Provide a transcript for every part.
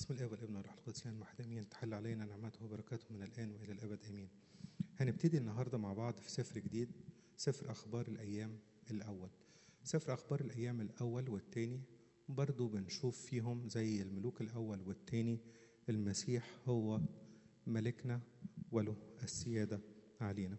بسم الله والابن والروح القدس الان واحد امين تحل علينا نعمته وبركاته من الان والى الابد امين. هنبتدي النهارده مع بعض في سفر جديد سفر اخبار الايام الاول. سفر اخبار الايام الاول والثاني برضو بنشوف فيهم زي الملوك الاول والثاني المسيح هو ملكنا وله السياده علينا.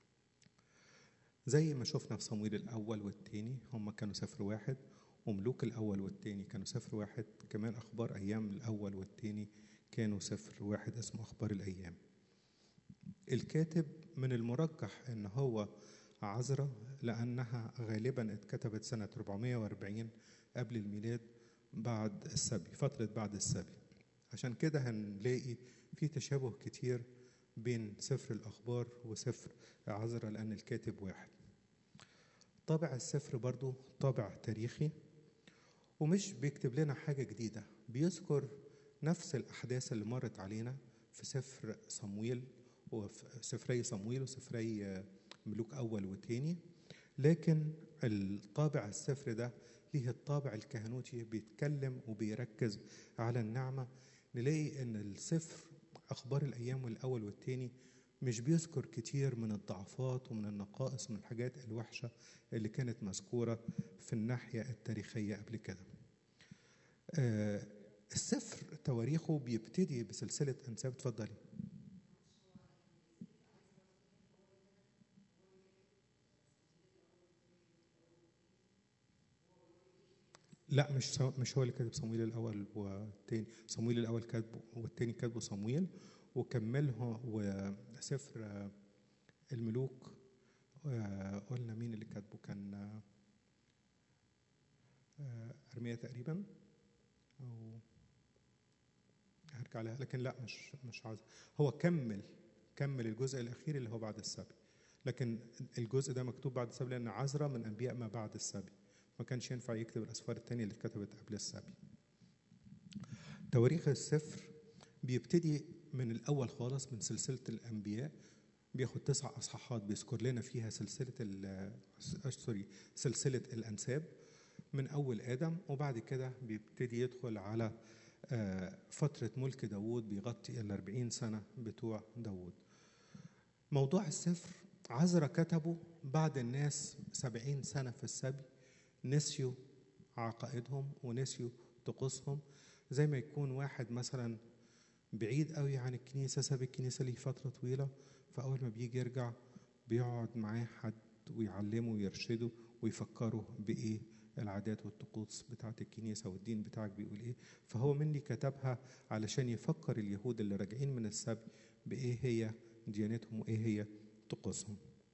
زي ما شفنا في صمويل الاول والثاني هم كانوا سفر واحد وملوك الأول والتاني كانوا سفر واحد كمان أخبار أيام الأول والتاني كانوا سفر واحد اسمه أخبار الأيام الكاتب من المرجح أن هو عذرة لأنها غالبا اتكتبت سنة 440 قبل الميلاد بعد السبي فترة بعد السبي عشان كده هنلاقي في تشابه كتير بين سفر الأخبار وسفر عذرة لأن الكاتب واحد طابع السفر برضو طابع تاريخي ومش بيكتب لنا حاجة جديدة بيذكر نفس الأحداث اللي مرت علينا في سفر صمويل وفي سفري صمويل وسفري ملوك أول وتاني لكن الطابع السفر ده ليه الطابع الكهنوتي بيتكلم وبيركز على النعمة نلاقي إن السفر أخبار الأيام الأول والتاني مش بيذكر كتير من الضعفات ومن النقائص ومن الحاجات الوحشة اللي كانت مذكورة في الناحية التاريخية قبل كده آه السفر تواريخه بيبتدي بسلسلة أنساب اتفضلي لا مش مش هو اللي كاتب صمويل الاول والتاني صمويل الاول كاتبه والتاني كاتبه صمويل وكمله وسفر الملوك قلنا مين اللي كاتبه كان ارميا تقريبا او هرجع لها لكن لا مش مش عايز هو كمل كمل الجزء الاخير اللي هو بعد السبي لكن الجزء ده مكتوب بعد السبي لان عزرا من انبياء ما بعد السبي ما كانش ينفع يكتب الاسفار الثانيه اللي اتكتبت قبل السبي تواريخ السفر بيبتدي من الاول خالص من سلسله الانبياء بياخد تسع اصحاحات بيذكر لنا فيها سلسله سوري سلسله الانساب من اول ادم وبعد كده بيبتدي يدخل على فتره ملك داوود بيغطي ال 40 سنه بتوع داوود موضوع السفر عزرا كتبه بعد الناس سبعين سنة في السبي نسيوا عقائدهم ونسيوا طقوسهم زي ما يكون واحد مثلا بعيد قوي عن الكنيسة ساب الكنيسة ليه فترة طويلة فأول ما بيجي يرجع بيقعد معاه حد ويعلمه ويرشده ويفكره بإيه العادات والطقوس بتاعة الكنيسة والدين بتاعك بيقول إيه فهو مني كتبها علشان يفكر اليهود اللي راجعين من السبي بإيه هي ديانتهم وإيه هي طقوسهم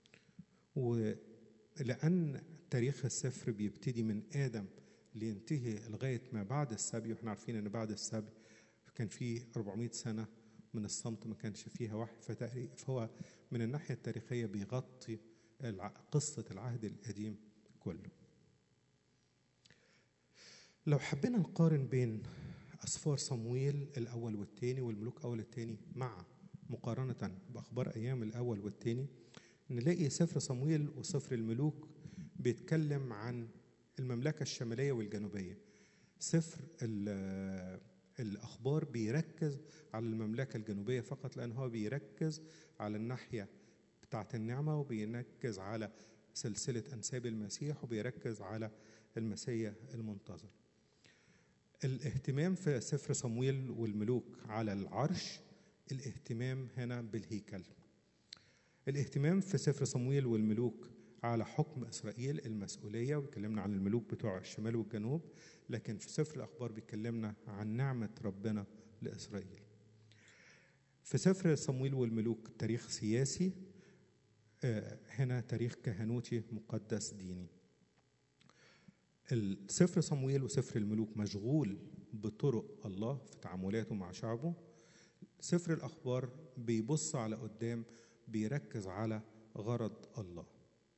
ولأن تاريخ السفر بيبتدي من آدم لينتهي لغاية ما بعد السبي واحنا عارفين ان بعد السبي كان في 400 سنة من الصمت ما كانش فيها وحي فهو من الناحية التاريخية بيغطي قصة العهد القديم كله لو حبينا نقارن بين أسفار صمويل الأول والثاني والملوك الأول والثاني مع مقارنة بأخبار أيام الأول والثاني نلاقي سفر صمويل وسفر الملوك بيتكلم عن المملكة الشمالية والجنوبية سفر الأخبار بيركز على المملكة الجنوبية فقط لأن هو بيركز على الناحية بتاعة النعمة وبيركز على سلسلة أنساب المسيح وبيركز على المسيح المنتظر الاهتمام في سفر صمويل والملوك على العرش الاهتمام هنا بالهيكل الاهتمام في سفر صمويل والملوك على حكم اسرائيل المسؤوليه واتكلمنا عن الملوك بتوع الشمال والجنوب لكن في سفر الاخبار بيكلمنا عن نعمه ربنا لاسرائيل في سفر صمويل والملوك تاريخ سياسي هنا تاريخ كهنوتي مقدس ديني السفر صمويل وسفر الملوك مشغول بطرق الله في تعاملاته مع شعبه سفر الأخبار بيبص على قدام بيركز على غرض الله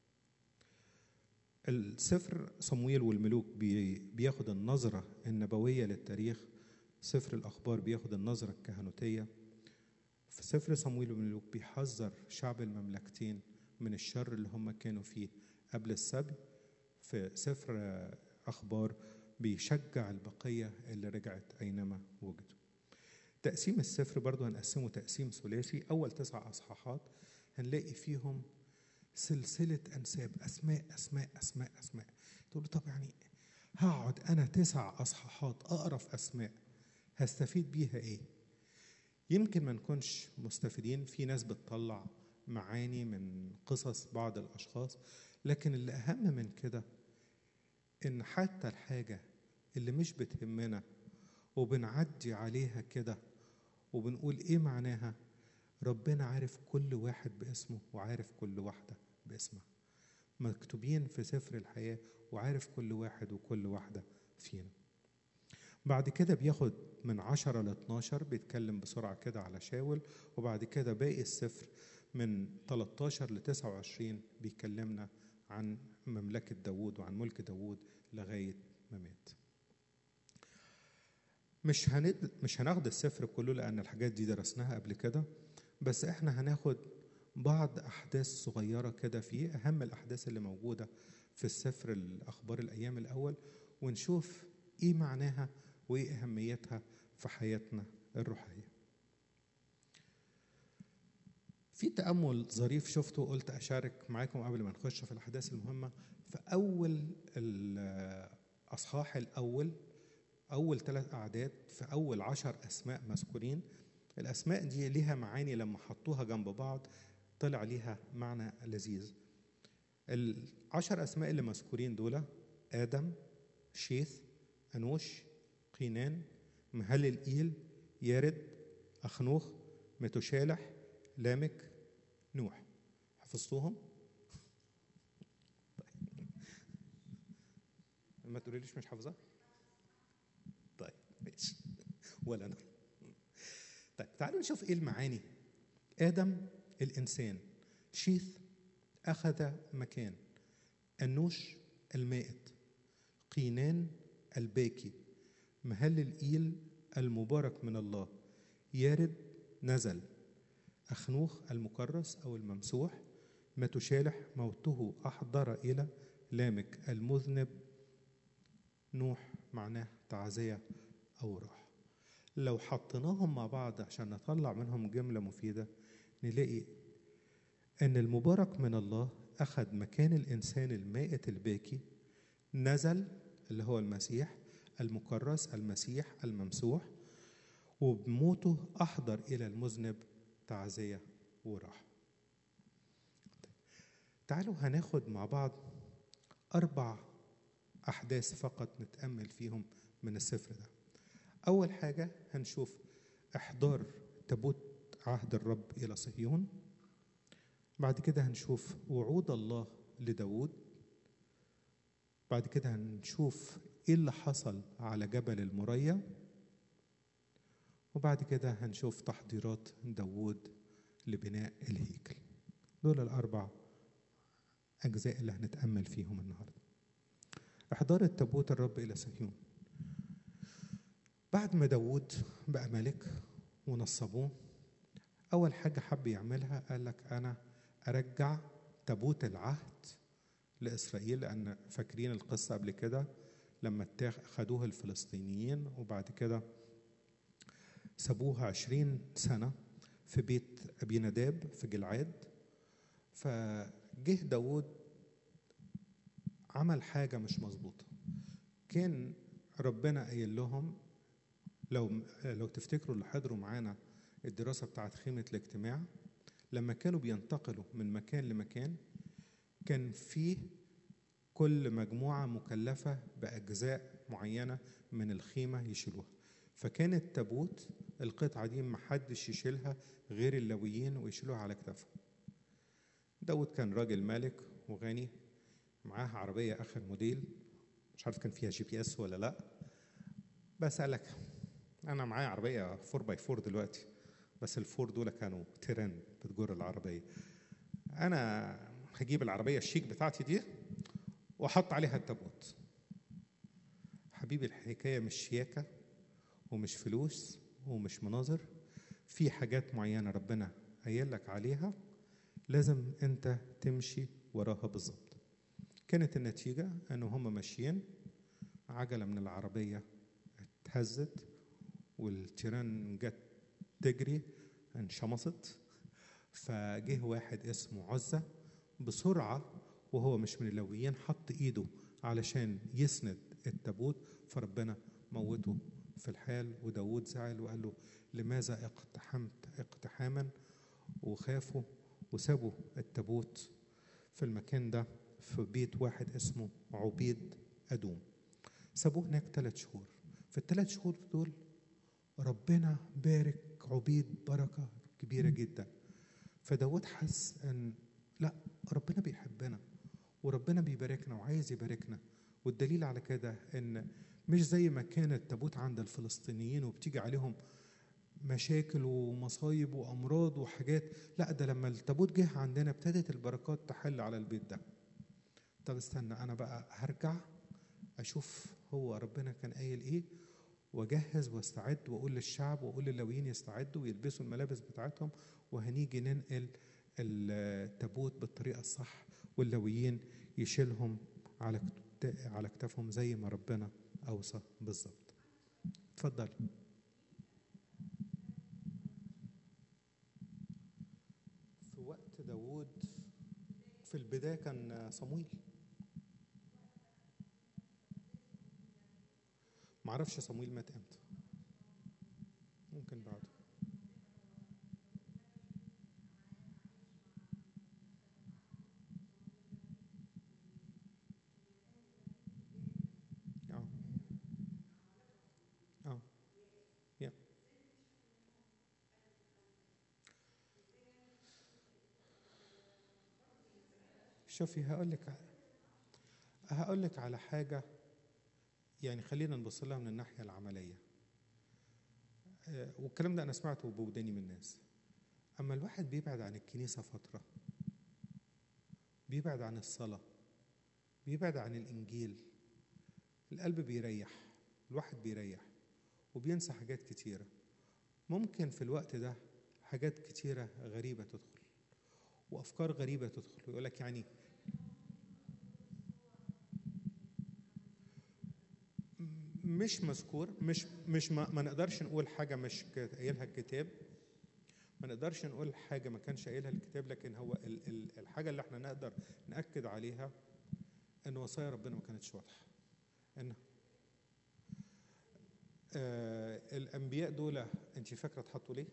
السفر صمويل والملوك بياخد النظرة النبوية للتاريخ سفر الأخبار بياخد النظرة الكهنوتية في سفر صمويل والملوك بيحذر شعب المملكتين من الشر اللي هم كانوا فيه قبل السبي في سفر أخبار بيشجع البقية اللي رجعت أينما وجدوا تقسيم السفر برضو هنقسمه تقسيم ثلاثي أول تسع أصحاحات هنلاقي فيهم سلسلة أنساب أسماء أسماء أسماء أسماء تقول له طب يعني هقعد أنا تسع أصحاحات أقرأ في أسماء هستفيد بيها إيه؟ يمكن ما نكونش مستفيدين في ناس بتطلع معاني من قصص بعض الأشخاص لكن اللي أهم من كده إن حتى الحاجة اللي مش بتهمنا وبنعدي عليها كده وبنقول إيه معناها ربنا عارف كل واحد باسمه وعارف كل واحدة باسمها مكتوبين في سفر الحياة وعارف كل واحد وكل واحدة فينا بعد كده بياخد من عشرة ل 12 بيتكلم بسرعة كده على شاول وبعد كده باقي السفر من 13 ل 29 بيكلمنا عن مملكة داوود وعن ملك داوود لغاية ما مات مش هند... مش هناخد السفر كله لأن الحاجات دي درسناها قبل كده بس احنا هناخد بعض أحداث صغيرة كده فيه أهم الأحداث اللي موجودة في السفر الأخبار الأيام الأول ونشوف إيه معناها وإيه أهميتها في حياتنا الروحية في تأمل ظريف شفته وقلت أشارك معاكم قبل ما نخش في الأحداث المهمة في أول الأصحاح الأول أول ثلاث أعداد في أول عشر أسماء مذكورين الأسماء دي ليها معاني لما حطوها جنب بعض طلع ليها معنى لذيذ العشر أسماء اللي مذكورين دول آدم شيث أنوش قينان مهلل إيل يارد أخنوخ متشالح لامك نوح حفظتوهم؟ ما تقوليليش مش حافظة؟ طيب ماشي ولا أنا طيب تعالوا نشوف إيه المعاني آدم الإنسان شيث أخذ مكان النوش المائت قينان الباكي مهل الإيل المبارك من الله يارد نزل أخنوخ المكرس أو الممسوح ما تشالح موته أحضر إلى لامك المذنب نوح معناه تعزية أو راحة لو حطيناهم مع بعض عشان نطلع منهم جملة مفيدة نلاقي أن المبارك من الله أخذ مكان الإنسان المائت الباكي نزل اللي هو المسيح المكرس المسيح الممسوح وبموته أحضر إلى المذنب تعزية وراحة تعالوا هناخد مع بعض أربع أحداث فقط نتأمل فيهم من السفر ده أول حاجة هنشوف إحضار تابوت عهد الرب إلى صهيون بعد كده هنشوف وعود الله لداود بعد كده هنشوف إيه اللي حصل على جبل المريا وبعد كده هنشوف تحضيرات داود لبناء الهيكل دول الأربع أجزاء اللي هنتأمل فيهم النهاردة إحضار التابوت الرب إلى صهيون بعد ما داود بقى ملك ونصبوه أول حاجة حب يعملها قال لك أنا أرجع تابوت العهد لإسرائيل لأن فاكرين القصة قبل كده لما خدوه الفلسطينيين وبعد كده سابوها عشرين سنة في بيت أبي نداب في جلعاد فجه داود عمل حاجة مش مظبوطة كان ربنا قايل لهم لو لو تفتكروا اللي حضروا معانا الدراسة بتاعت خيمة الاجتماع لما كانوا بينتقلوا من مكان لمكان كان فيه كل مجموعة مكلفة بأجزاء معينة من الخيمة يشيلوها فكان التابوت القطعة دي محدش يشيلها غير اللويين ويشيلوها على كتافهم داود كان راجل مالك وغني معاه عربية آخر موديل مش عارف كان فيها جي بي اس ولا لا بس قال لك أنا معايا عربية 4 باي 4 دلوقتي بس الفور دول كانوا تيران بتجر العربية أنا هجيب العربية الشيك بتاعتي دي وأحط عليها التابوت حبيبي الحكاية مش شياكة ومش فلوس ومش مناظر في حاجات معينة ربنا قايل لك عليها لازم أنت تمشي وراها بالظبط كانت النتيجة أن هم ماشيين عجلة من العربية اتهزت والتيران جت تجري انشمصت فجه واحد اسمه عزة بسرعة وهو مش من اللويين حط ايده علشان يسند التابوت فربنا موته في الحال وداود زعل وقال له لماذا اقتحمت اقتحاما وخافوا وسابوا التابوت في المكان ده في بيت واحد اسمه عبيد أدوم سابوه هناك ثلاث شهور في الثلاث شهور دول ربنا بارك عبيد بركة كبيرة جدا فداود حس ان لا ربنا بيحبنا وربنا بيباركنا وعايز يباركنا والدليل على كده ان مش زي ما كان التابوت عند الفلسطينيين وبتيجي عليهم مشاكل ومصايب وامراض وحاجات لا ده لما التابوت جه عندنا ابتدت البركات تحل على البيت ده طب استنى انا بقى هرجع اشوف هو ربنا كان قايل ايه واجهز واستعد واقول للشعب واقول لللاويين يستعدوا ويلبسوا الملابس بتاعتهم وهنيجي ننقل التابوت بالطريقه الصح واللاويين يشيلهم على على كتافهم زي ما ربنا اوصى بالظبط اتفضل في وقت داوود في البدايه كان صمويل معرفش صمويل مات امتى ممكن بعده اه اه يا شوفي هقول لك هقول لك على حاجه يعني خلينا نبص لها من الناحيه العمليه والكلام ده انا سمعته بوداني من الناس اما الواحد بيبعد عن الكنيسه فتره بيبعد عن الصلاه بيبعد عن الانجيل القلب بيريح الواحد بيريح وبينسى حاجات كتيره ممكن في الوقت ده حاجات كتيره غريبه تدخل وافكار غريبه تدخل ويقول لك يعني مش مذكور مش مش ما, ما نقدرش نقول حاجه مش قايلها الكتاب ما نقدرش نقول حاجه ما كانش قايلها الكتاب لكن هو ال ال الحاجه اللي احنا نقدر ناكد عليها ان وصايا ربنا ما كانتش واضحه ان آه الانبياء دول انت فاكره اتحطوا ليه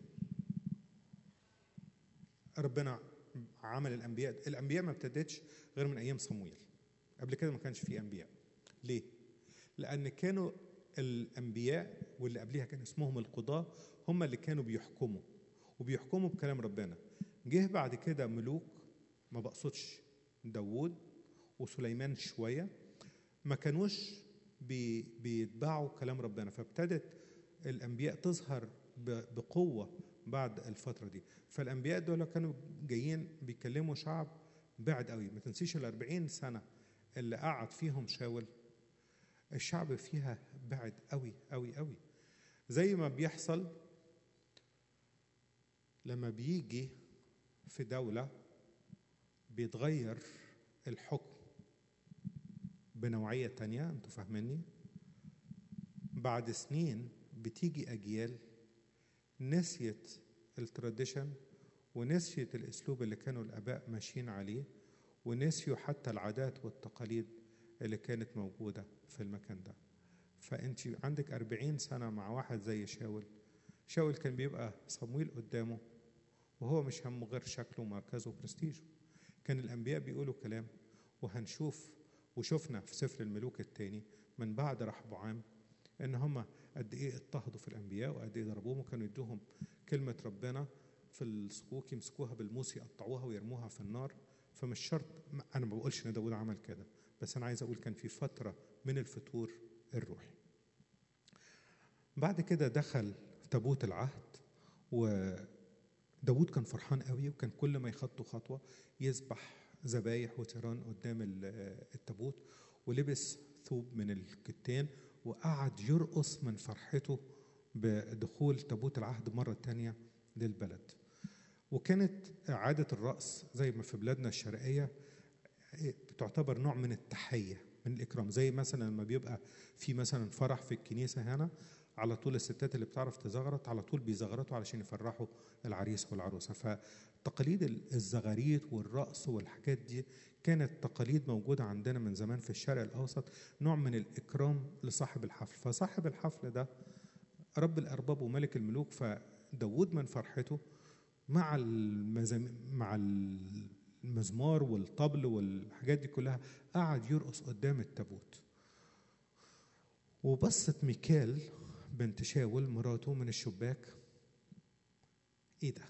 ربنا عمل الانبياء الانبياء ما ابتدتش غير من ايام صمويل قبل كده ما كانش في انبياء ليه لان كانوا الانبياء واللي قبليها كان اسمهم القضاه هم اللي كانوا بيحكموا وبيحكموا بكلام ربنا جه بعد كده ملوك ما بقصدش داوود وسليمان شويه ما كانوش بي بيتبعوا كلام ربنا فابتدت الانبياء تظهر بقوه بعد الفتره دي فالانبياء دول كانوا جايين بيكلموا شعب بعد قوي ما تنسيش ال 40 سنه اللي قعد فيهم شاول الشعب فيها بعد قوي قوي قوي زي ما بيحصل لما بيجي في دولة بيتغير الحكم بنوعية تانية انتوا فاهميني بعد سنين بتيجي أجيال نسيت التراديشن ونسيت الأسلوب اللي كانوا الآباء ماشيين عليه ونسيوا حتى العادات والتقاليد اللي كانت موجودة في المكان ده فأنت عندك أربعين سنة مع واحد زي شاول شاول كان بيبقى صمويل قدامه وهو مش همه غير شكله ومركزه وبرستيجه كان الأنبياء بيقولوا كلام وهنشوف وشفنا في سفر الملوك الثاني من بعد رحبعام ان هم قد ايه اضطهدوا في الانبياء وقد ايه ضربوهم وكانوا يدوهم كلمه ربنا في الصكوك يمسكوها بالموس يقطعوها ويرموها في النار فمش شرط انا ما بقولش ان داود عمل كده بس انا عايز اقول كان في فتره من الفتور الروحي بعد كده دخل تابوت العهد وداود كان فرحان قوي وكان كل ما يخطوا خطوه يذبح ذبايح وتيران قدام التابوت ولبس ثوب من الكتان وقعد يرقص من فرحته بدخول تابوت العهد مرة تانية للبلد وكانت عادة الرقص زي ما في بلادنا الشرقية تعتبر نوع من التحية من الإكرام زي مثلا لما بيبقى في مثلا فرح في الكنيسة هنا على طول الستات اللي بتعرف تزغرط على طول بيزغرطوا علشان يفرحوا العريس والعروسه فتقاليد الزغاريت والرقص والحاجات دي كانت تقاليد موجوده عندنا من زمان في الشرق الاوسط نوع من الاكرام لصاحب الحفل فصاحب الحفل ده رب الارباب وملك الملوك فداود من فرحته مع المزم... مع المزمار والطبل والحاجات دي كلها قعد يرقص قدام التابوت وبصت ميكال بنت شاول مراته من الشباك ايه ده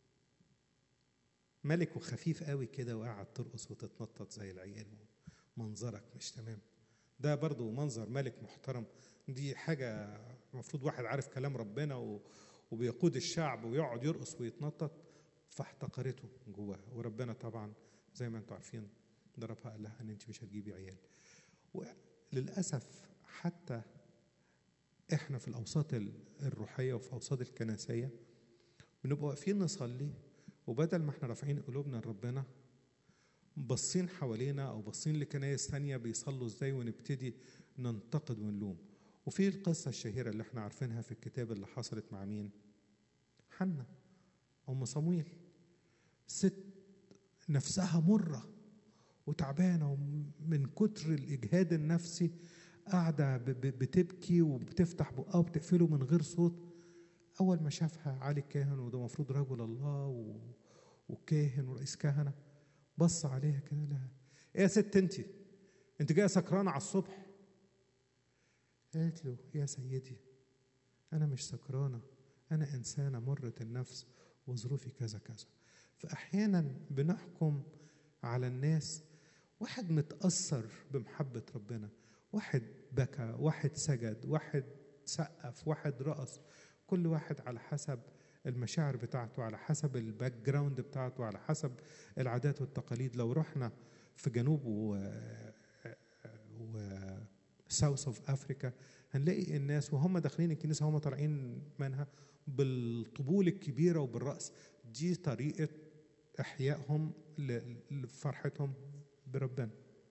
ملك وخفيف قوي كده وقعد ترقص وتتنطط زي العيال منظرك مش تمام ده برضو منظر ملك محترم دي حاجة المفروض واحد عارف كلام ربنا و... وبيقود الشعب ويقعد يرقص ويتنطط فاحتقرته جواها وربنا طبعا زي ما انتم عارفين ضربها قال لها ان انت مش هتجيبي عيال وللاسف حتى احنا في الاوساط الروحيه وفي اوساط الكنسيه بنبقى واقفين نصلي وبدل ما احنا رافعين قلوبنا لربنا باصين حوالينا او باصين لكنايس ثانيه بيصلوا ازاي ونبتدي ننتقد ونلوم وفي القصه الشهيره اللي احنا عارفينها في الكتاب اللي حصلت مع مين حنا ام صمويل ست نفسها مره وتعبانه من كتر الاجهاد النفسي قاعده بتبكي وبتفتح بقها وبتقفله من غير صوت اول ما شافها علي الكاهن وده المفروض رجل الله وكاهن ورئيس كهنه بص عليها كده لها ايه يا ست انت انت جايه سكرانه على الصبح قالت له يا سيدي انا مش سكرانه انا انسانه مره النفس وظروفي كذا كذا فاحيانا بنحكم على الناس واحد متاثر بمحبه ربنا واحد بكى واحد سجد واحد سقف واحد رقص كل واحد على حسب المشاعر بتاعته على حسب الباك جراوند بتاعته على حسب العادات والتقاليد لو رحنا في جنوب و, و... ساوث اوف افريكا هنلاقي الناس وهم داخلين الكنيسه هم طالعين منها بالطبول الكبيره وبالرأس دي طريقه احيائهم لفرحتهم بربنا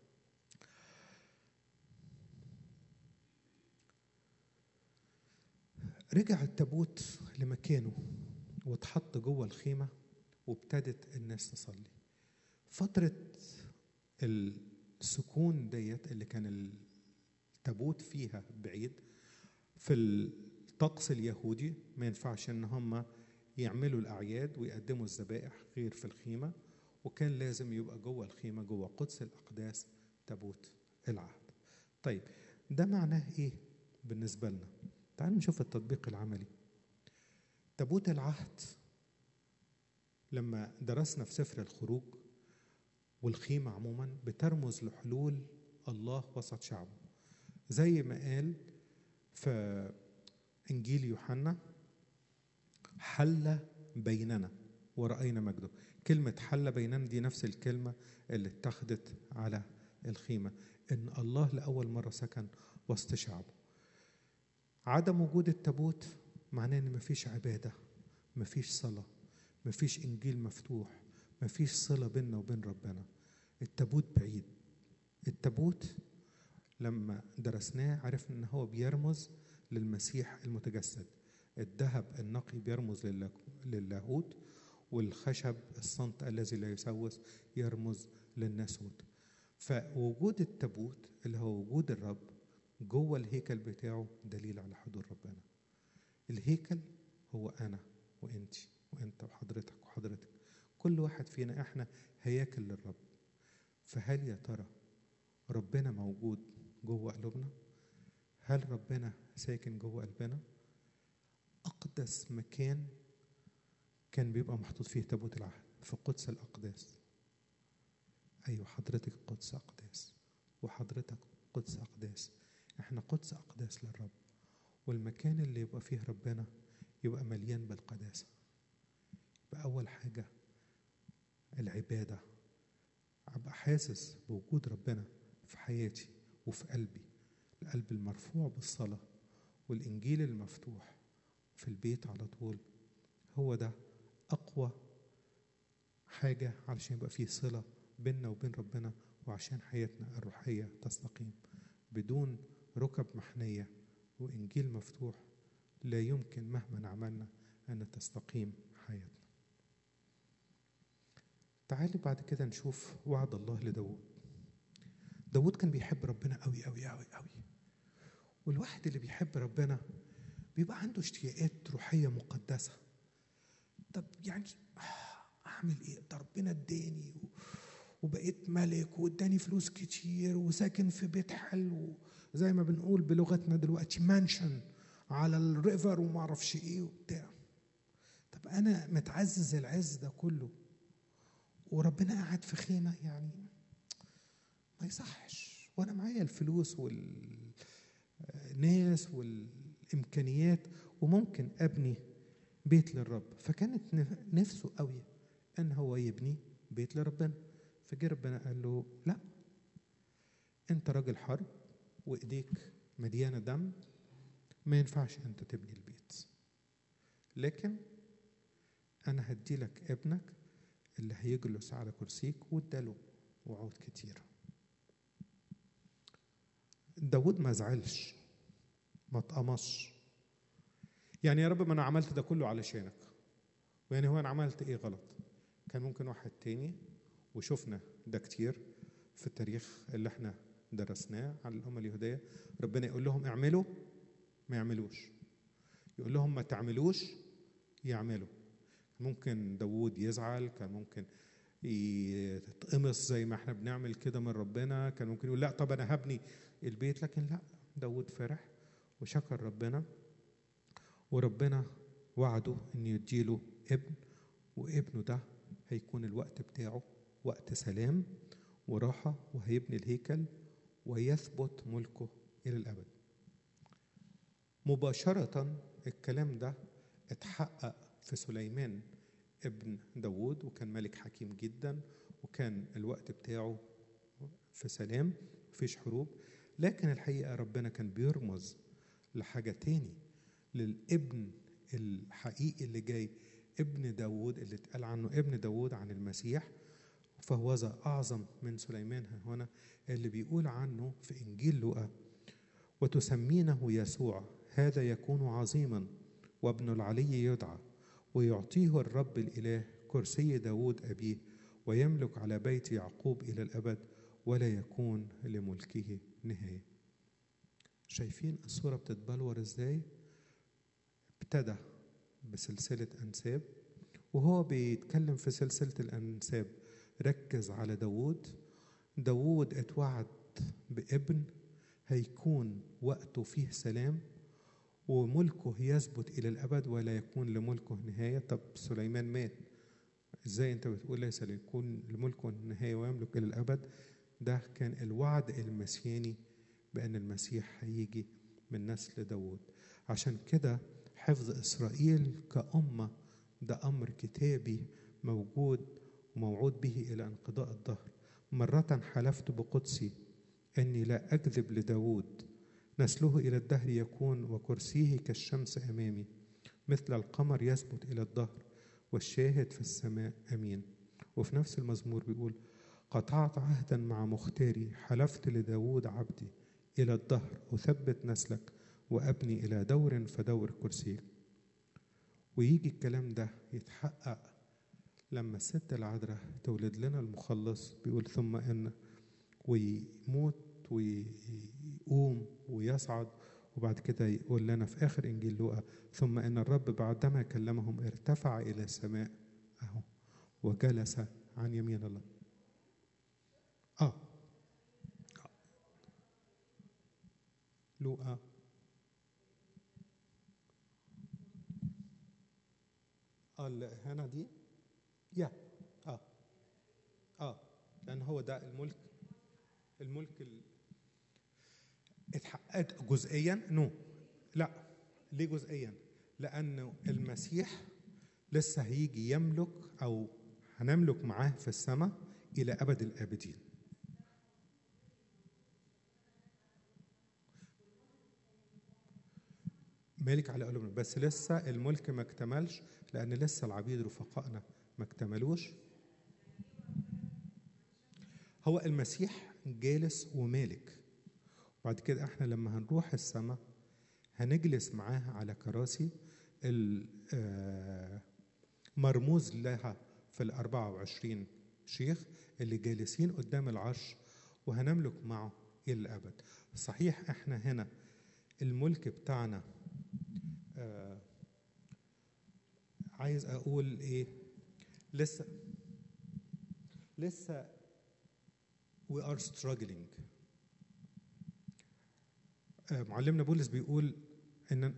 رجع التابوت لمكانه واتحط جوه الخيمه وابتدت الناس تصلي فتره السكون ديت اللي كان التابوت فيها بعيد في الطقس اليهودي ما ينفعش ان هم يعملوا الاعياد ويقدموا الذبائح غير في الخيمه وكان لازم يبقى جوه الخيمه جوه قدس الاقداس تابوت العهد طيب ده معناه ايه بالنسبه لنا تعالوا نشوف التطبيق العملي تابوت العهد لما درسنا في سفر الخروج والخيمة عموما بترمز لحلول الله وسط شعبه زي ما قال في إنجيل يوحنا حل بيننا ورأينا مجده كلمة حل بيننا دي نفس الكلمة اللي اتخذت على الخيمة إن الله لأول مرة سكن وسط شعبه عدم وجود التابوت معناه إن مفيش عبادة مفيش صلاة مفيش إنجيل مفتوح مفيش صلة بيننا وبين ربنا التابوت بعيد التابوت لما درسناه عرفنا ان هو بيرمز للمسيح المتجسد الذهب النقي بيرمز للاهوت والخشب الصمت الذي لا يسوس يرمز للناسوت فوجود التابوت اللي هو وجود الرب جوه الهيكل بتاعه دليل على حضور ربنا الهيكل هو انا وانت وانت وحضرتك وحضرتك كل واحد فينا احنا هياكل للرب فهل يا ترى ربنا موجود جوه قلوبنا هل ربنا ساكن جوه قلبنا اقدس مكان كان بيبقى محطوط فيه تابوت العهد في قدس الاقداس ايوه حضرتك قدس اقداس وحضرتك قدس اقداس احنا قدس اقداس للرب والمكان اللي يبقى فيه ربنا يبقى مليان بالقداسه يبقى اول حاجه العباده ابقى حاسس بوجود ربنا في حياتي وفي قلبي القلب المرفوع بالصلاه والانجيل المفتوح في البيت على طول هو ده اقوى حاجه علشان يبقى فيه صله بيننا وبين ربنا وعشان حياتنا الروحيه تستقيم بدون ركب محنيه وانجيل مفتوح لا يمكن مهما عملنا أن تستقيم حياتنا تعالي بعد كده نشوف وعد الله لداود داود كان بيحب ربنا قوي قوي قوي قوي والواحد اللي بيحب ربنا بيبقى عنده اشتياقات روحية مقدسة طب يعني أعمل إيه؟ ده ربنا اداني وبقيت ملك واداني فلوس كتير وساكن في بيت حلو زي ما بنقول بلغتنا دلوقتي مانشن على الريفر وما اعرفش ايه وبتاع طب انا متعزز العز ده كله وربنا قاعد في خيمه يعني ما يصحش وانا معايا الفلوس والناس والامكانيات وممكن ابني بيت للرب فكانت نفسه قوي ان هو يبني بيت لربنا فجه ربنا قال له لا انت راجل حرب وايديك مليانه دم ما ينفعش انت تبني البيت لكن انا هدي لك ابنك اللي هيجلس على كرسيك واداله وعود كتيرة داود ما زعلش ما اتقمصش يعني يا رب ما انا عملت ده كله علشانك ويعني هو انا عملت ايه غلط كان ممكن واحد تاني وشفنا ده كتير في التاريخ اللي احنا درسناه عن الأمة اليهودية ربنا يقول لهم اعملوا ما يعملوش يقول لهم ما تعملوش يعملوا ممكن داوود يزعل كان ممكن يتقمص زي ما احنا بنعمل كده من ربنا كان ممكن يقول لا طب انا هبني البيت لكن لا داوود فرح وشكر ربنا وربنا وعده ان يديله ابن وابنه ده هيكون الوقت بتاعه وقت سلام وراحة وهيبني الهيكل ويثبت ملكه إلى الأبد مباشرة الكلام ده اتحقق في سليمان ابن داود وكان ملك حكيم جدا وكان الوقت بتاعه في سلام مفيش حروب لكن الحقيقة ربنا كان بيرمز لحاجة تاني للابن الحقيقي اللي جاي ابن داود اللي اتقال عنه ابن داود عن المسيح فهو ذا أعظم من سليمان هنا اللي بيقول عنه في إنجيل لوقا وتسمينه يسوع هذا يكون عظيما وابن العلي يدعى ويعطيه الرب الإله كرسي داود أبيه ويملك على بيت يعقوب إلى الأبد ولا يكون لملكه نهاية شايفين الصورة بتتبلور ازاي ابتدى بسلسلة أنساب وهو بيتكلم في سلسلة الأنساب ركز على داوود داوود اتوعد بابن هيكون وقته فيه سلام وملكه يثبت إلى الأبد ولا يكون لملكه نهاية طب سليمان مات ازاي انت بتقول ليس ليكون لملكه نهاية ويملك إلى الأبد ده كان الوعد المسياني بأن المسيح هيجي من نسل داوود عشان كده حفظ إسرائيل كأمة ده أمر كتابي موجود وموعود به إلى انقضاء الدهر مرة حلفت بقدسي أني لا أكذب لداود نسله إلى الدهر يكون وكرسيه كالشمس أمامي مثل القمر يثبت إلى الدهر والشاهد في السماء أمين وفي نفس المزمور بيقول قطعت عهدا مع مختاري حلفت لداود عبدي إلى الدهر أثبت نسلك وأبني إلى دور فدور كرسيك ويجي الكلام ده يتحقق لما الست العذراء تولد لنا المخلص بيقول ثم ان ويموت ويقوم ويصعد وبعد كده يقول لنا في اخر انجيل لوقا ثم ان الرب بعدما كلمهم ارتفع الى السماء اهو وجلس عن يمين الله اه لوقا اه هنا دي يا اه اه لان هو ده الملك الملك ال... اتحققت جزئيا نو لا ليه جزئيا لانه المسيح لسه هيجي يملك او هنملك معاه في السماء الى ابد الابدين مالك على قلوبنا بس لسه الملك ما اكتملش لان لسه العبيد رفقائنا ما اكتملوش هو المسيح جالس ومالك بعد كده احنا لما هنروح السماء هنجلس معاه على كراسي ال- آه، مرموز لها في ال 24 شيخ اللي جالسين قدام العرش وهنملك معه إلى الأبد صحيح احنا هنا الملك بتاعنا آه، عايز أقول إيه لسه لسه we are struggling آه، معلمنا بولس بيقول ان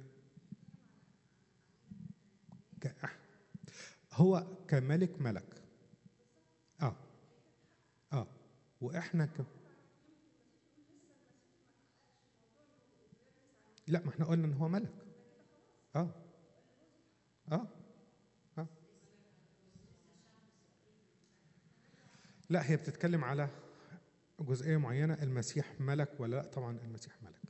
ك- هو كملك ملك اه اه واحنا ك... لا ما احنا قلنا ان هو ملك اه اه اه لا هي بتتكلم على جزئيه معينه المسيح ملك ولا لا طبعا المسيح ملك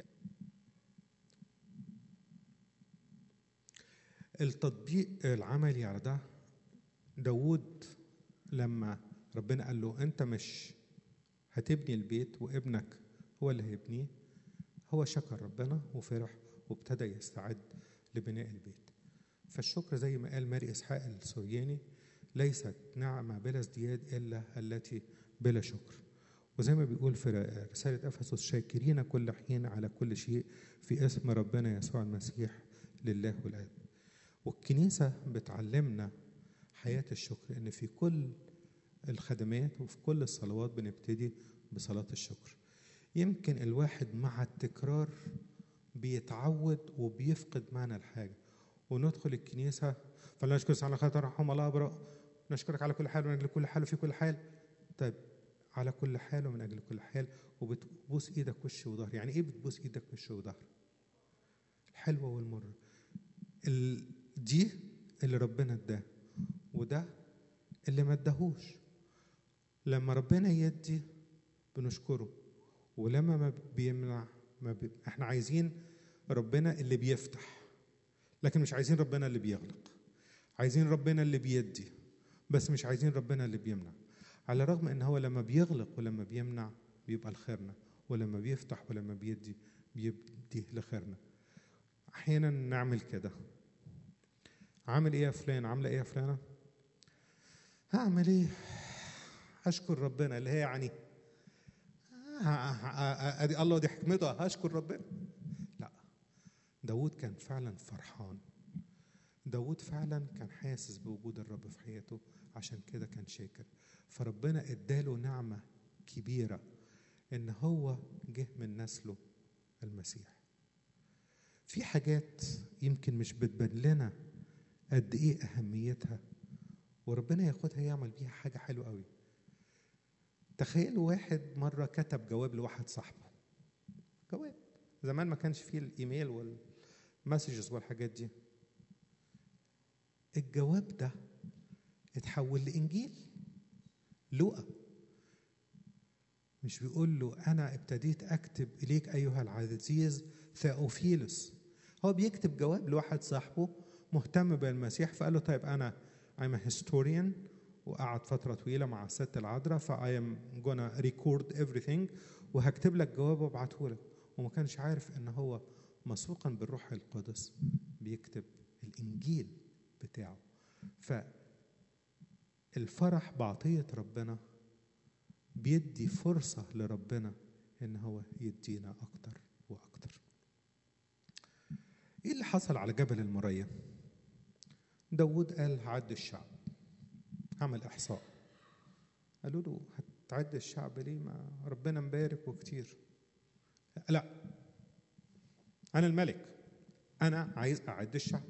التطبيق العملي على ده داوود لما ربنا قال له انت مش هتبني البيت وابنك هو اللي هيبنيه هو شكر ربنا وفرح وابتدى يستعد لبناء البيت فالشكر زي ما قال ماري اسحاق السورياني ليست نعمه بلا ازدياد الا التي بلا شكر وزي ما بيقول في رساله افسس شاكرين كل حين على كل شيء في اسم ربنا يسوع المسيح لله والاب والكنيسه بتعلمنا حياه الشكر ان في كل الخدمات وفي كل الصلوات بنبتدي بصلاه الشكر يمكن الواحد مع التكرار بيتعود وبيفقد معنى الحاجه وندخل الكنيسه فلا نشكر على خاطر رحم الله ابرأ نشكرك على كل حال ومن اجل كل حال وفي كل حال طيب على كل حال ومن اجل كل حال وبتبوس ايدك وش وظهر يعني ايه بتبوس ايدك وش وظهر الحلوه والمره ال... دي اللي ربنا اداه وده اللي ما اداهوش لما ربنا يدي بنشكره ولما ما بيمنع ما بي... احنا عايزين ربنا اللي بيفتح لكن مش عايزين ربنا اللي بيغلق عايزين ربنا اللي بيدي بس مش عايزين ربنا اللي بيمنع على الرغم ان هو لما بيغلق ولما بيمنع بيبقى لخيرنا ولما بيفتح ولما بيدي بيدي لخيرنا احيانا نعمل كده عامل ايه يا فلان عامله ايه يا فلانه هعمل ايه اشكر ربنا اللي هي يعني ادي الله دي حكمته هشكر ربنا لا داود كان فعلا فرحان داود فعلا كان حاسس بوجود الرب في حياته عشان كده كان شاكر فربنا اداله نعمة كبيرة ان هو جه من نسله المسيح في حاجات يمكن مش بتبان لنا قد ايه اهميتها وربنا ياخدها يعمل بيها حاجة حلوة قوي تخيلوا واحد مرة كتب جواب لواحد صاحبه جواب زمان ما كانش فيه الايميل والمسجز والحاجات دي الجواب ده اتحول لإنجيل لوقا مش بيقول له أنا ابتديت أكتب إليك أيها العزيز ثاوفيلوس هو بيكتب جواب لواحد صاحبه مهتم بالمسيح فقال له طيب أنا I'm a historian وقعد فترة طويلة مع الست العذراء ف I am gonna record everything وهكتب لك جواب وابعته لك وما كانش عارف إن هو مسوقا بالروح القدس بيكتب الإنجيل بتاعه فالفرح بعطية ربنا بيدي فرصة لربنا إن هو يدينا أكتر وأكتر إيه اللي حصل على جبل المريا داود قال هعد الشعب عمل إحصاء قالوا له هتعد الشعب ليه ما ربنا مبارك وكتير لا أنا الملك أنا عايز أعد الشعب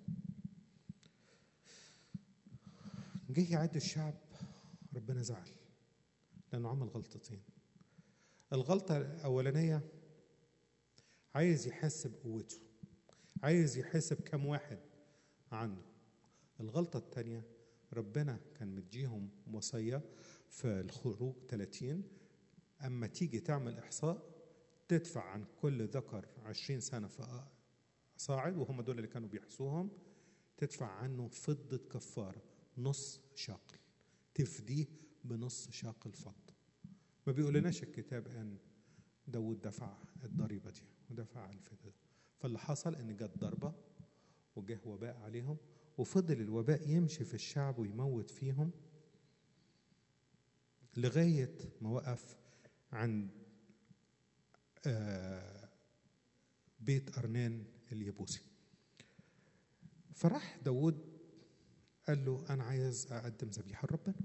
جه يعد الشعب ربنا زعل لأنه عمل غلطتين الغلطة الأولانية عايز يحس بقوته عايز يحس بكم واحد عنده الغلطة الثانية ربنا كان مديهم وصية في الخروج 30 أما تيجي تعمل إحصاء تدفع عن كل ذكر 20 سنة فصاعد وهم دول اللي كانوا بيحصوهم تدفع عنه فضة كفارة نص شاقل تفديه بنص شاقل فضة ما بيقولناش الكتاب أن داود دفع الضريبة دي ودفع الفداء فاللي حصل ان جت ضربه وجه وباء عليهم وفضل الوباء يمشي في الشعب ويموت فيهم لغايه ما وقف عند آه، بيت ارنان اليبوسي فراح داود قال له انا عايز اقدم ذبيحه لربنا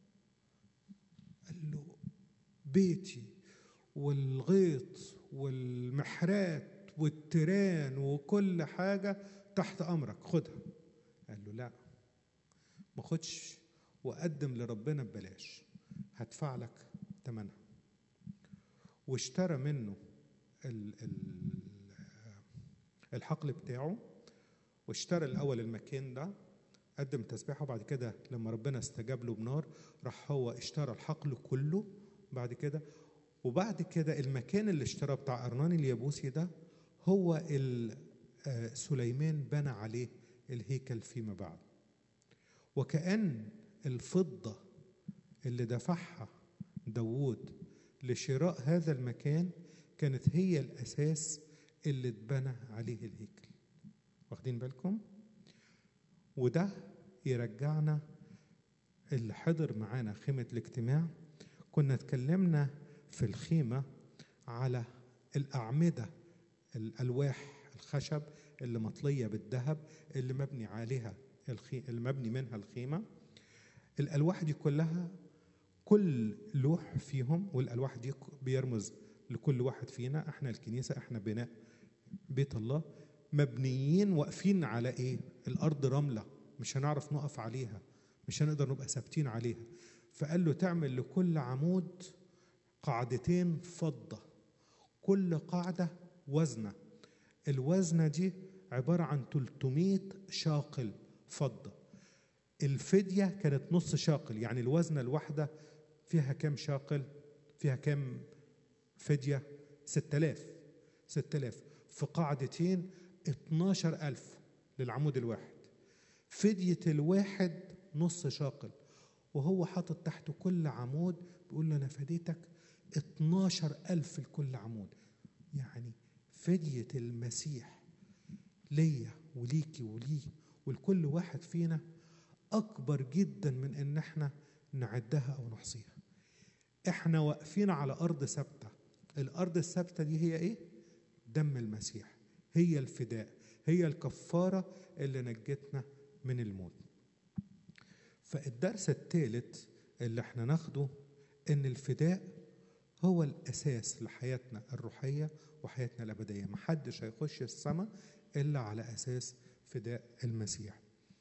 قال له بيتي والغيط والمحرات والتيران وكل حاجه تحت امرك خدها قال له لا ما خدش وقدم لربنا ببلاش هدفع لك ثمنها واشترى منه ال ال الحقل بتاعه واشترى الاول المكان ده قدم تسبيحه وبعد كده لما ربنا استجاب له بنار راح هو اشترى الحقل كله بعد كده وبعد كده المكان اللي اشتراه بتاع ارنان اليابوسي ده هو ال- آه، سليمان بنى عليه الهيكل فيما بعد وكأن الفضة اللي دفعها داوود لشراء هذا المكان كانت هي الأساس اللي اتبنى عليه الهيكل واخدين بالكم وده يرجعنا اللي حضر معانا خيمة الاجتماع كنا اتكلمنا في الخيمة على الأعمدة الألواح الخشب اللي مطلية بالذهب اللي مبني عليها الخي... اللي مبني منها الخيمة الألواح دي كلها كل لوح فيهم والألواح دي بيرمز لكل واحد فينا احنا الكنيسة احنا بناء بيت الله مبنيين واقفين على ايه الأرض رملة مش هنعرف نقف عليها مش هنقدر نبقى ثابتين عليها فقال له تعمل لكل عمود قاعدتين فضة كل قاعدة وزنة الوزنة دي عبارة عن 300 شاقل فضة الفدية كانت نص شاقل يعني الوزنة الواحدة فيها كام شاقل فيها كام فدية 6000 6000 في قاعدتين 12000 للعمود الواحد فدية الواحد نص شاقل وهو حاطط تحته كل عمود بيقول له أنا فديتك 12000 لكل عمود يعني فدية المسيح ليا وليكي وليه ولكل واحد فينا أكبر جدا من إن إحنا نعدها أو نحصيها إحنا واقفين على أرض ثابتة الأرض الثابتة دي هي إيه؟ دم المسيح هي الفداء هي الكفارة اللي نجتنا من الموت فالدرس الثالث اللي احنا ناخده ان الفداء هو الاساس لحياتنا الروحيه وحياتنا الابديه محدش هيخش السماء الا على اساس فداء المسيح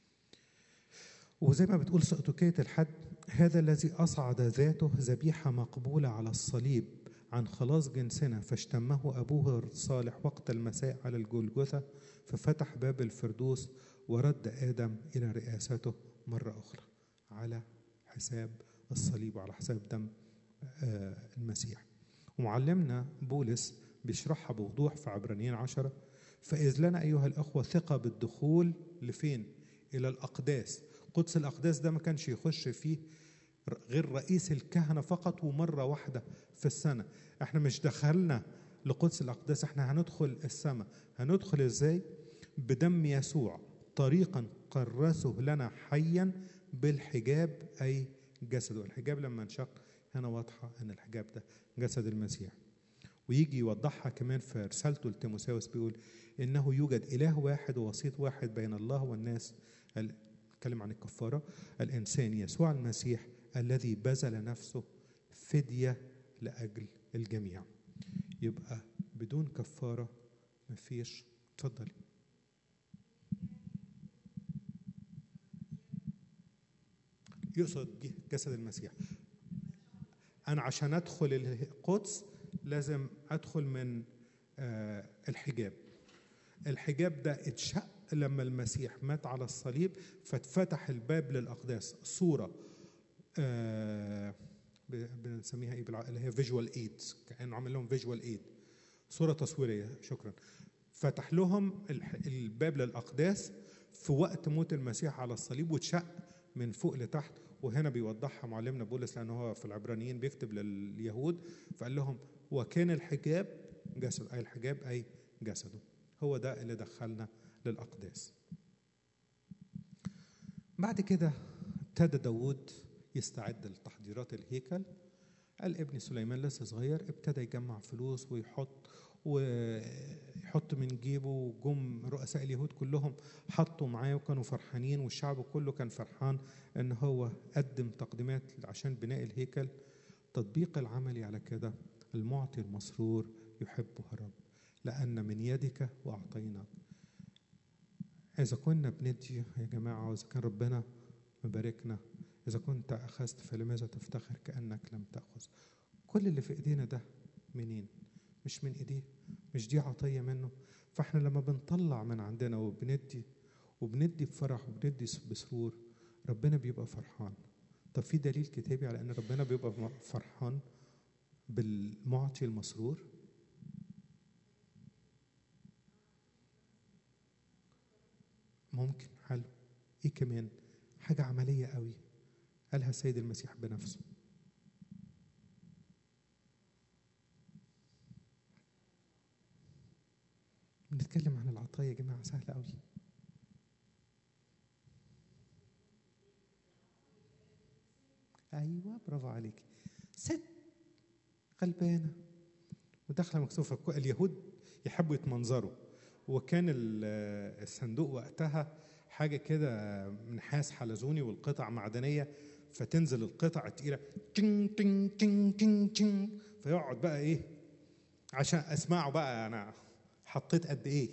وزي ما بتقول سؤتكية الحد هذا الذي أصعد ذاته ذبيحة مقبولة على الصليب عن خلاص جنسنا فاشتمه أبوه الصالح وقت المساء على الجلجثة ففتح باب الفردوس ورد آدم إلى رئاسته مرة أخرى على حساب الصليب وعلى حساب دم آه، المسيح ومعلمنا بولس بيشرحها بوضوح في عبرانيين عشرة فإذ لنا أيها الأخوة ثقة بالدخول لفين؟ إلى الأقداس قدس الأقداس ده ما كانش يخش فيه غير رئيس الكهنة فقط ومرة واحدة في السنة احنا مش دخلنا لقدس الأقداس احنا هندخل السماء هندخل ازاي بدم يسوع طريقا قرسه لنا حيا بالحجاب أي جسده الحجاب لما انشق هنا واضحة أن الحجاب ده جسد المسيح ويجي يوضحها كمان في رسالته لتيموساوس بيقول إنه يوجد إله واحد ووسيط واحد بين الله والناس اتكلم عن الكفارة الإنسان يسوع المسيح الذي بذل نفسه فدية لأجل الجميع يبقى بدون كفارة مفيش اتفضلي يقصد به جسد المسيح أنا عشان أدخل القدس لازم أدخل من آه، الحجاب الحجاب ده اتشق لما المسيح مات على الصليب فاتفتح الباب للأقداس صورة آه، ب- بنسميها ايه بالع- اللي هي فيجوال ايد كانه عامل لهم فيجوال ايد صوره تصويريه شكرا فتح لهم الح- الباب للاقداس في وقت موت المسيح على الصليب واتشق من فوق لتحت وهنا بيوضحها معلمنا بولس لانه هو في العبرانيين بيكتب لليهود فقال لهم وكان الحجاب جسد اي الحجاب اي جسده هو ده اللي دخلنا للأقداس بعد كده ابتدى داود يستعد لتحضيرات الهيكل قال ابن سليمان لسه صغير ابتدى يجمع فلوس ويحط ويحط من جيبه وجم رؤساء اليهود كلهم حطوا معاه وكانوا فرحانين والشعب كله كان فرحان ان هو قدم تقديمات عشان بناء الهيكل تطبيق العملي على كده المعطي المسرور يحبه الرب لأن من يدك وأعطيناك إذا كنا بندي يا جماعة وإذا كان ربنا مباركنا إذا كنت أخذت فلماذا تفتخر كأنك لم تأخذ كل اللي في إيدينا ده منين مش من إيديه مش دي عطية منه فإحنا لما بنطلع من عندنا وبندي وبندي بفرح وبندي بسرور ربنا بيبقى فرحان طب في دليل كتابي على ان ربنا بيبقى فرحان بالمعطي المسرور ممكن حلو ايه كمان حاجة عملية قوي قالها السيد المسيح بنفسه بنتكلم عن العطايا يا جماعة سهلة قوي ايوه برافو عليك ست غلبانه وداخله مكسوفه اليهود يحبوا يتمنظروا وكان الصندوق وقتها حاجه كده نحاس حلزوني والقطع معدنيه فتنزل القطع التقيله تين تين تين تين تين فيقعد بقى ايه عشان اسمعه بقى انا حطيت قد ايه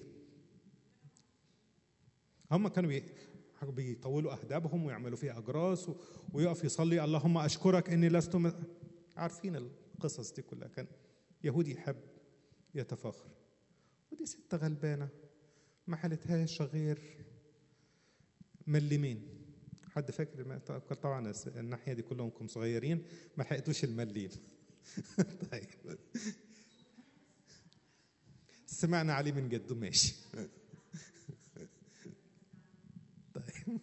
هم كانوا بي... بيطولوا اهدابهم ويعملوا فيها اجراس ويقف يصلي اللهم اشكرك اني لست م... عارفين القصص دي كلها كان يهودي يحب يتفاخر ودي ست غلبانه ما حالتهاش غير ملمين حد فاكر طبعا الناحيه دي كلهم صغيرين ما لحقتوش الملين طيب سمعنا عليه من جده ماشي طيب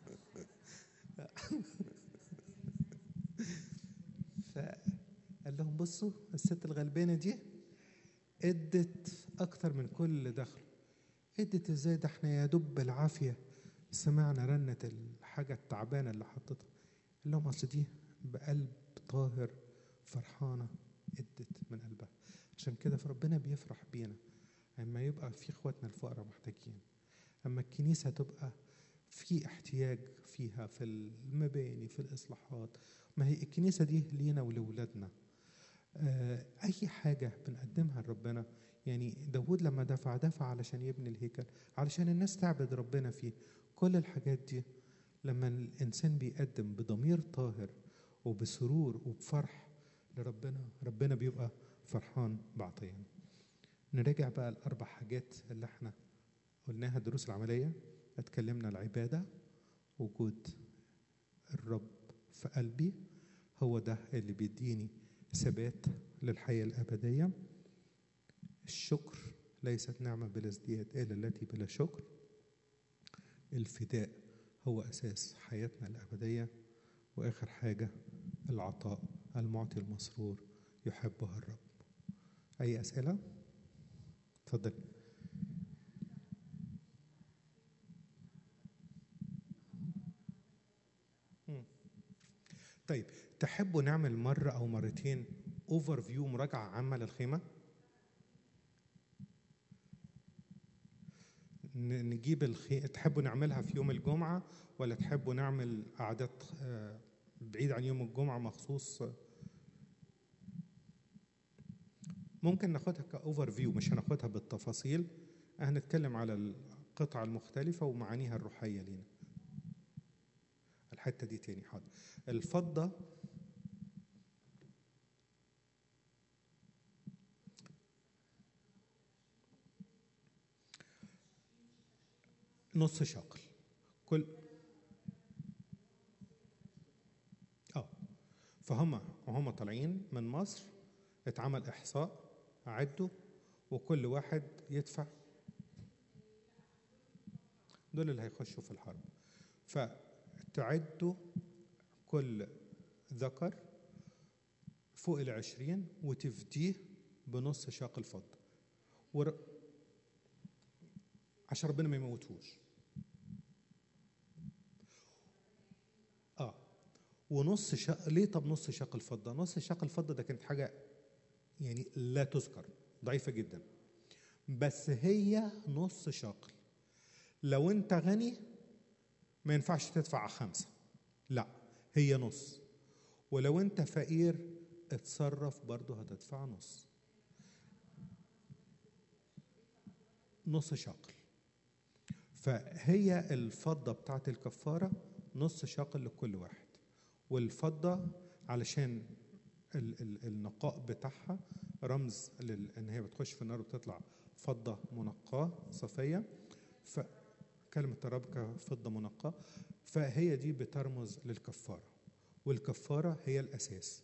فقال لهم بصوا الست الغلبانه دي ادت اكتر من كل اللي دخلوا ادت ازاي ده احنا يا دب العافيه سمعنا رنة الحاجة التعبانة اللي حطتها قال لهم أصل دي بقلب طاهر فرحانة ادت من قلبها عشان كده فربنا بيفرح بينا اما يبقى في اخواتنا الفقراء محتاجين اما الكنيسة تبقى في احتياج فيها في المباني في الإصلاحات ما هي الكنيسة دي لينا ولولادنا آه أي حاجة بنقدمها لربنا يعني داود لما دفع دفع علشان يبني الهيكل علشان الناس تعبد ربنا فيه كل الحاجات دي لما الإنسان بيقدم بضمير طاهر وبسرور وبفرح لربنا ربنا بيبقى فرحان بعطيان نراجع بقى الأربع حاجات اللي احنا قلناها الدروس العملية اتكلمنا العبادة وجود الرب في قلبي هو ده اللي بيديني ثبات للحياة الأبدية الشكر ليست نعمة بلا ازدياد إلا التي بلا شكر الفداء هو أساس حياتنا الأبدية وآخر حاجة العطاء المعطي المسرور يحبه الرب أي أسئلة؟ تفضل طيب تحبوا نعمل مرة أو مرتين اوفر فيو مراجعة عامة للخيمة؟ نجيب الخي... تحبوا نعملها في يوم الجمعة ولا تحبوا نعمل قعدات بعيد عن يوم الجمعة مخصوص ممكن ناخدها كأوفر فيو مش هناخدها بالتفاصيل هنتكلم على القطع المختلفة ومعانيها الروحية لينا الحتة دي تاني حاضر الفضة نص شقل كل اه فهم وهم طالعين من مصر اتعمل احصاء اعدوا وكل واحد يدفع دول اللي هيخشوا في الحرب فتعدوا كل ذكر فوق العشرين وتفديه بنص شاق الفضة ور... عشان ربنا ما يموتهوش اه ونص شق ليه طب نص شق الفضه نص شق الفضه ده كانت حاجه يعني لا تذكر ضعيفه جدا بس هي نص شقل لو انت غني ما ينفعش تدفع خمسه لا هي نص ولو انت فقير اتصرف برضه هتدفع نص نص شقل فهي الفضة بتاعت الكفارة نص شقل لكل واحد والفضة علشان ال- ال- النقاء بتاعها رمز لل- ان هي بتخش في النار وبتطلع فضة منقاة صفية فكلمة الرب كفضة منقاة فهي دي بترمز للكفارة والكفارة هي الأساس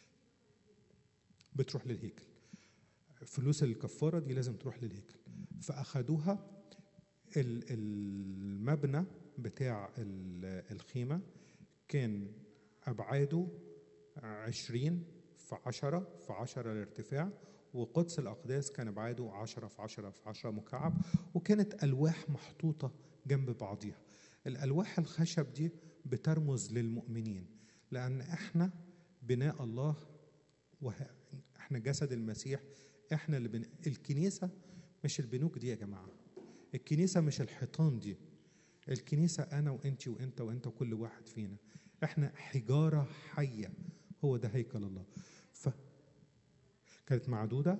بتروح للهيكل فلوس الكفارة دي لازم تروح للهيكل فأخدوها ال- المبنى بتاع ال- الخيمة كان أبعاده عشرين في عشرة في عشرة الارتفاع وقدس الأقداس كان أبعاده عشرة في عشرة في عشرة مكعب وكانت ألواح محطوطة جنب بعضيها الألواح الخشب دي بترمز للمؤمنين لأن إحنا بناء الله وه... إحنا جسد المسيح إحنا اللي بن... الكنيسة مش البنوك دي يا جماعة الكنيسة مش الحيطان دي الكنيسة أنا وأنت وأنت وأنت وكل واحد فينا إحنا حجارة حية هو ده هيكل الله ف كانت معدودة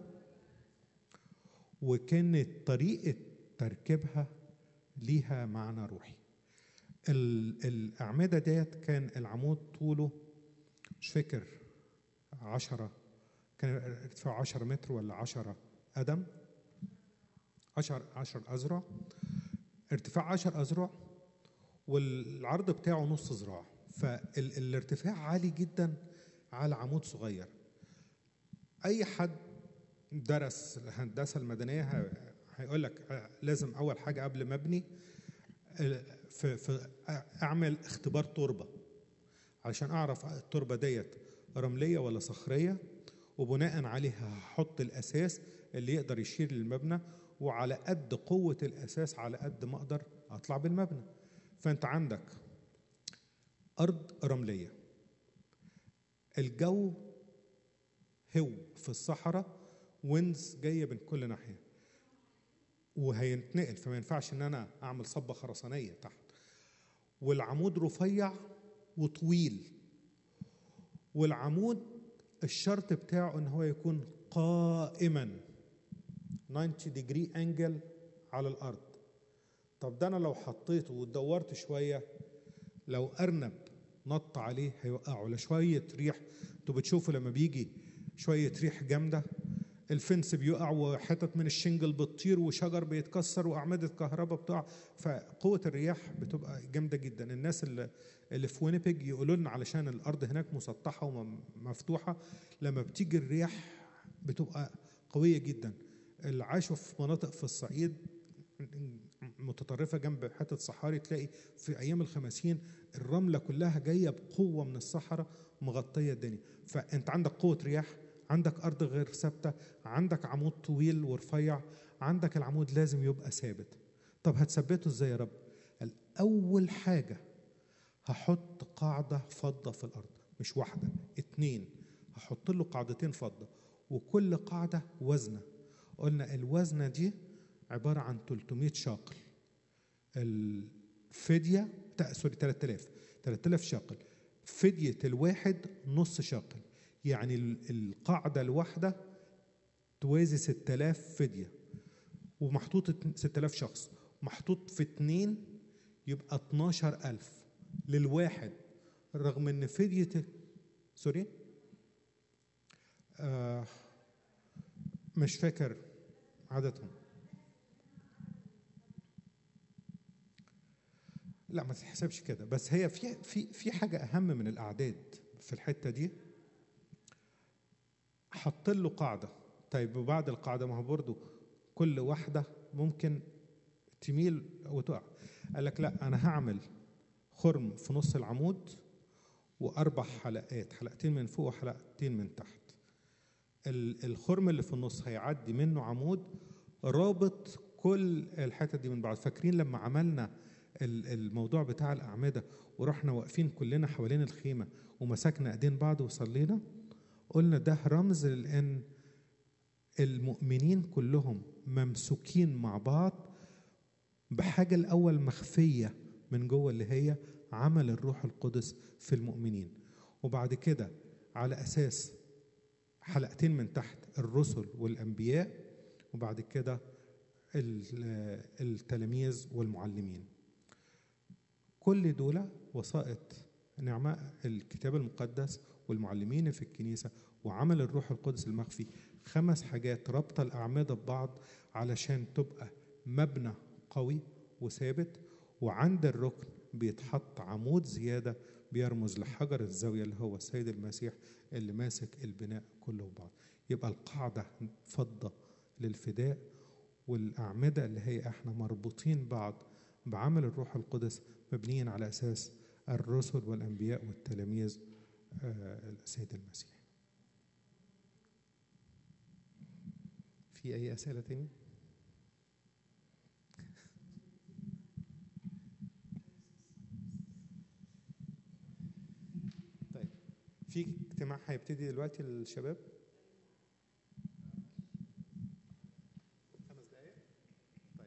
وكانت طريقة تركيبها ليها معنى روحي ال- الأعمدة ديت كان العمود طوله مش فاكر عشرة كان ارتفاعه عشرة متر ولا عشرة قدم عشر عشر أذرع ارتفاع عشر أذرع والعرض بتاعه نص ذراع فالارتفاع عالي جدا على عمود صغير اي حد درس الهندسه المدنيه ه- هيقول لك آه، لازم اول حاجه قبل ما ابني آه، في في اعمل اختبار تربه علشان اعرف التربه ديت رمليه ولا صخريه وبناء عليها هحط الاساس اللي يقدر يشيل المبنى وعلى قد قوه الاساس على قد ما اقدر اطلع بالمبنى فانت عندك ارض رمليه الجو هو في الصحراء وينز جايه من كل ناحيه وهينتقل فما ينفعش ان انا اعمل صبه خرسانيه تحت والعمود رفيع وطويل والعمود الشرط بتاعه ان هو يكون قائما 90 ديجري انجل على الارض طب ده انا لو حطيته ودورت شويه لو ارنب نط عليه هيوقعه لا شويه ريح انتوا بتشوفوا لما بيجي شويه ريح جامده الفنس بيقع وحتت من الشنجل بتطير وشجر بيتكسر واعمده كهرباء بتقع فقوه الرياح بتبقى جامده جدا الناس اللي اللي في وينيبيج يقولوا لنا علشان الارض هناك مسطحه ومفتوحه لما بتيجي الرياح بتبقى قويه جدا اللي عاشوا في مناطق في الصعيد متطرفه جنب حته صحاري تلاقي في ايام الخمسين الرمله كلها جايه بقوه من الصحراء مغطيه الدنيا فانت عندك قوه رياح عندك ارض غير ثابته عندك عمود طويل ورفيع عندك العمود لازم يبقى ثابت طب هتثبته ازاي يا رب اول حاجه هحط قاعده فضه في الارض مش واحده اتنين هحط له قاعدتين فضه وكل قاعده وزنه قلنا الوزنه دي عباره عن 300 شاقل الفديه تا- سوري 3000 3000 شاقل فديه الواحد نص شاقل يعني ال- القاعده الواحده توازي 6000 فديه ومحطوط ات- 6000 شخص محطوط في اتنين يبقى 12000 للواحد رغم ان فديه سوري آه مش فاكر عددهم لا ما تحسبش كده بس هي في في في حاجه اهم من الاعداد في الحته دي حط له قاعده طيب وبعد القاعده ما هو برضه كل واحده ممكن تميل وتقع قال لك لا انا هعمل خرم في نص العمود واربع حلقات حلقتين من فوق وحلقتين من تحت ال- الخرم اللي في النص هيعدي منه عمود رابط كل الحتت دي من بعض فاكرين لما عملنا ال- الموضوع بتاع الأعمدة ورحنا واقفين كلنا حوالين الخيمة ومسكنا ايدين بعض وصلينا قلنا ده رمز لأن المؤمنين كلهم ممسوكين مع بعض بحاجة الأول مخفية من جوه اللي هي عمل الروح القدس في المؤمنين وبعد كده على أساس حلقتين من تحت الرسل والأنبياء وبعد كده ال- التلاميذ والمعلمين كل دول وسائط نعمة الكتاب المقدس والمعلمين في الكنيسة وعمل الروح القدس المخفي خمس حاجات رابطة الأعمدة ببعض علشان تبقى مبنى قوي وثابت وعند الركن بيتحط عمود زيادة بيرمز لحجر الزاوية اللي هو السيد المسيح اللي ماسك البناء كله ببعض يبقى القاعدة فضة للفداء والأعمدة اللي هي احنا مربوطين بعض بعمل الروح القدس مبنيين على أساس الرسل والأنبياء والتلاميذ آه، السيد المسيح في أي أسئلة تاني؟ طيب في اجتماع هيبتدي دلوقتي للشباب خمس دقايق طيب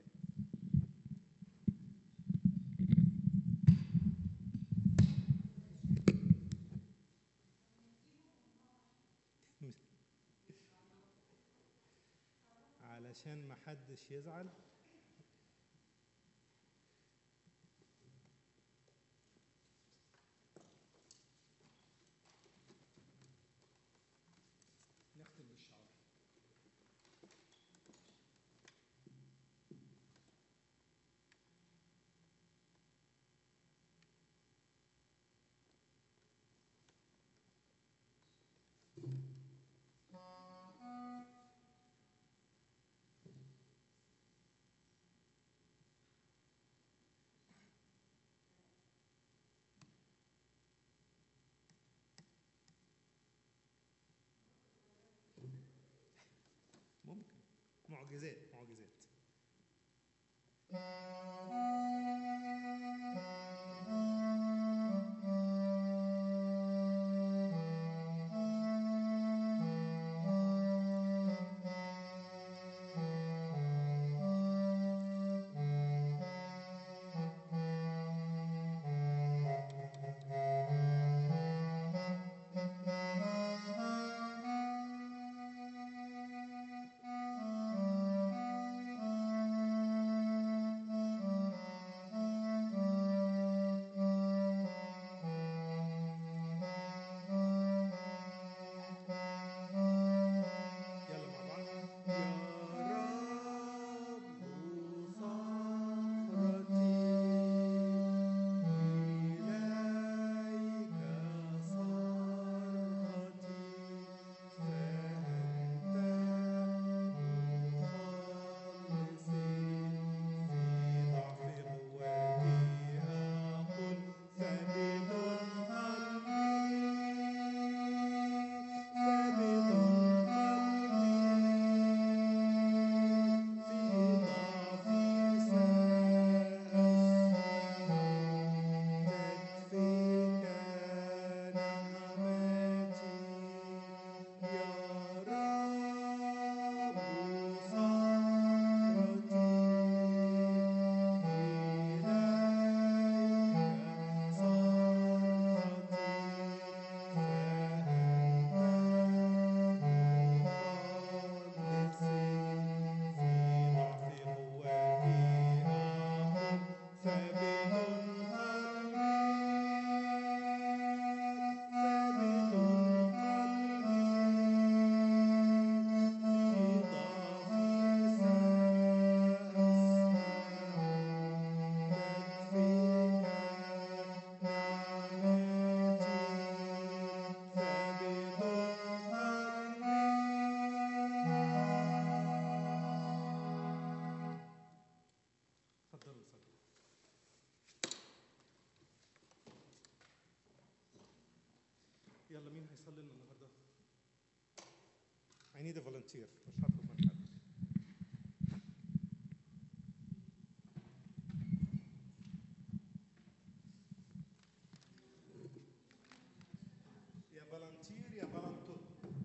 علشان ما حدش يزعل نختم بالشعار ممكن معجزات معجزات يلا مع بعض يا رب صخرتي إليك صرختي فأنت مخلصي في ضعف قوتي أقول ثابت قلبي ثابت اتفضلوا اتفضلوا يلا مين هيصلي لنا النهارده؟ I need a volunteer مش هطلب من حد فالنتير يا فالنتور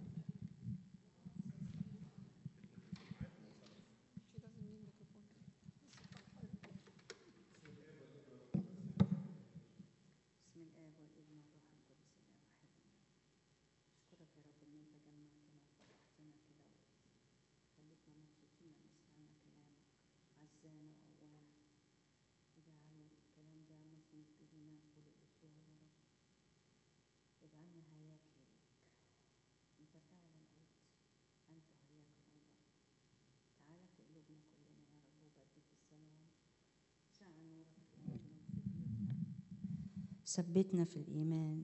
بسم الآب والابن والروح القدس الإله واحد آمين. أشكرك يا رب إن أنت جمعتنا وفرحتنا كده وخليتنا مبسوطين إن سمعنا كلامك عزانا وقوانا اجعل الكلام ده مسند بينا طول الأسبوع يا رب اجعلنا هياكل ليك أنت فعلا قلت أنت هياكل الله تعالى في قلوبنا كلنا يا رب وبدد السلام شاع نورك في قلوبنا وفي بيوتنا ثبتنا في الإيمان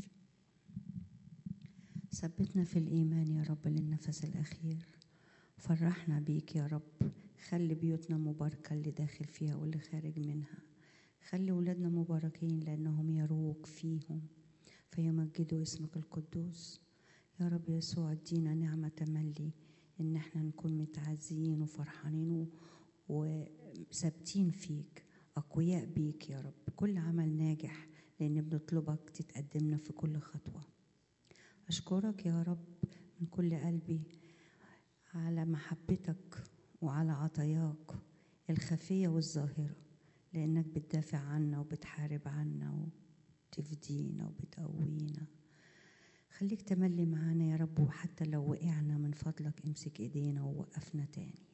ثبتنا في الإيمان يا رب للنفس الأخير فرحنا بيك يا رب خلي بيوتنا مباركة اللي داخل فيها واللي خارج منها خلي ولادنا مباركين لأنهم يروك فيهم فيمجدوا اسمك القدوس يا رب يسوع ادينا نعمة تملي إن احنا نكون متعزين وفرحانين و- وثابتين فيك أقوياء بيك يا رب كل عمل ناجح لأن بنطلبك تتقدمنا في كل خطوة أشكرك يا رب من كل قلبي على محبتك وعلى عطاياك الخفية والظاهرة لأنك بتدافع عنا وبتحارب عنا وتفدينا وبتقوينا خليك تملي معانا يا رب وحتى لو وقعنا من فضلك امسك ايدينا ووقفنا تاني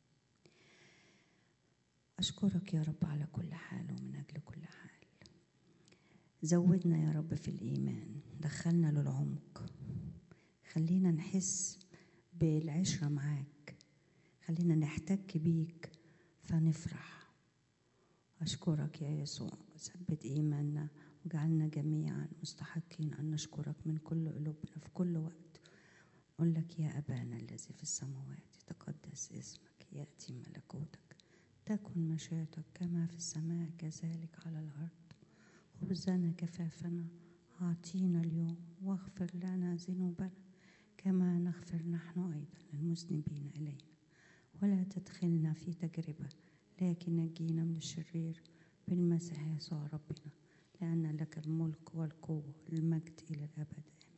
أشكرك يا رب على كل حال ومن أجل كل حال زودنا يا رب في الإيمان دخلنا للعمق خلينا نحس بالعشرة معاك خلينا نحتك بيك فنفرح أشكرك يا يسوع ثبت إيماننا وجعلنا جميعا مستحقين أن نشكرك من كل قلوبنا في كل وقت أقول لك يا أبانا الذي في السماوات تقدس اسمك يأتي ملكوتك تكن مشيئتك كما في السماء كذلك على الأرض خبزنا كفافنا أعطينا اليوم واغفر لنا ذنوبنا كما نغفر نحن أيضا للمذنبين إلينا ولا تدخلنا في تجربة لكن نجينا من الشرير بالمسيح يسوع ربنا لأن لك الملك والقوة والمجد إلى الأبد آمين